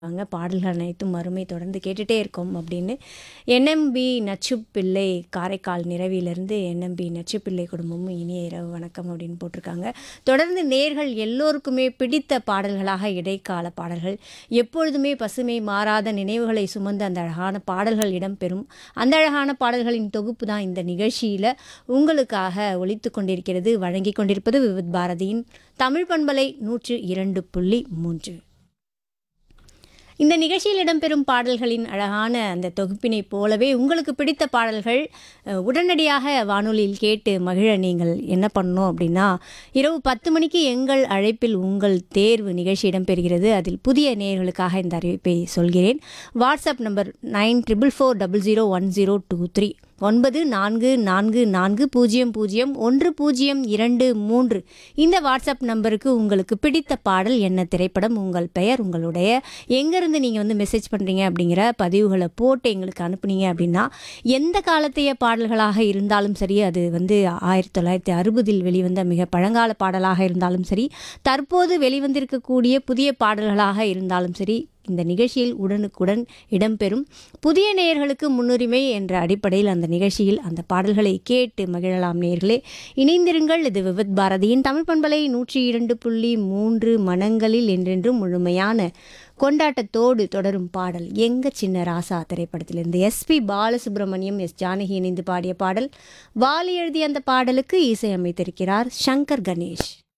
அங்க பாடல்கள் அனைத்தும் அருமை தொடர்ந்து கேட்டுட்டே இருக்கோம் அப்படின்னு என்எம்பி நச்சுப்பிள்ளை காரைக்கால் நிறவிலிருந்து என்எம்பி நச்சுப்பிள்ளை குடும்பமும் இனிய இரவு வணக்கம் அப்படின்னு போட்டிருக்காங்க தொடர்ந்து நேர்கள் எல்லோருக்குமே பிடித்த பாடல்களாக இடைக்கால பாடல்கள் எப்பொழுதுமே பசுமை மாறாத நினைவுகளை சுமந்து அந்த அழகான பாடல்கள் இடம்பெறும் அந்த அழகான பாடல்களின் தொகுப்பு தான் இந்த நிகழ்ச்சியில் உங்களுக்காக ஒலித்து கொண்டிருக்கிறது வழங்கி கொண்டிருப்பது விவித் பாரதியின் தமிழ் பண்பலை நூற்று இரண்டு புள்ளி மூன்று இந்த நிகழ்ச்சியில் இடம்பெறும் பாடல்களின் அழகான அந்த தொகுப்பினைப் போலவே உங்களுக்கு பிடித்த பாடல்கள் அஹ், உடனடியாக வானொலியில் கேட்டு மகிழ நீங்கள் என்ன பண்ணணும் அப்படின்னா இரவு பத்து மணிக்கு எங்கள் அழைப்பில் உங்கள் தேர்வு நிகழ்ச்சி இடம்பெறுகிறது அதில் புதிய நேயர்களுக்காக இந்த அறிவிப்பை சொல்கிறேன் WhatsApp number nine triple four double zero one zero two three ஒன்பது நான்கு நான்கு நான்கு பூஜ்ஜியம் பூஜ்ஜியம் ஒன்று பூஜ்ஜியம் இரண்டு மூன்று இந்த வாட்ஸ்அப் நம்பருக்கு உங்களுக்கு பிடித்த பாடல் என்ன திரைப்படம் உங்கள் பெயர் உங்களுடைய எங்கேருந்து நீங்கள் வந்து மெசேஜ் பண்ணுறீங்க அப்படிங்கிற பதிவுகளை போட்டு எங்களுக்கு அனுப்புனீங்க அப்படின்னா எந்த காலத்தைய பாடல்களாக இருந்தாலும் சரி அது வந்து ஆயிரத்தி தொள்ளாயிரத்தி அறுபதில் வெளிவந்த மிக பழங்கால பாடலாக இருந்தாலும் சரி தற்போது வெளிவந்திருக்கக்கூடிய புதிய பாடல்களாக இருந்தாலும் சரி இந்த நிகழ்ச்சியில் உடனுக்குடன் இடம்பெறும் புதிய நேயர்களுக்கு முன்னுரிமை என்ற அடிப்படையில் அந்த நிகழ்ச்சியில் அந்த பாடல்களை கேட்டு மகிழலாம் நேயர்களே இணைந்திருங்கள் இது விவித் பாரதியின் தமிழ் பண்பலை நூற்றி இரண்டு புள்ளி மூன்று மனங்களில் என்றென்றும் முழுமையான கொண்டாட்டத்தோடு தொடரும் பாடல் எங்க சின்ன ராசா திரைப்படத்திலிருந்து எஸ்பி பாலசுப்ரமணியம் எஸ் ஜானகி இணைந்து பாடிய பாடல் வாலி எழுதிய அந்த பாடலுக்கு இசையமைத்திருக்கிறார் சங்கர் கணேஷ்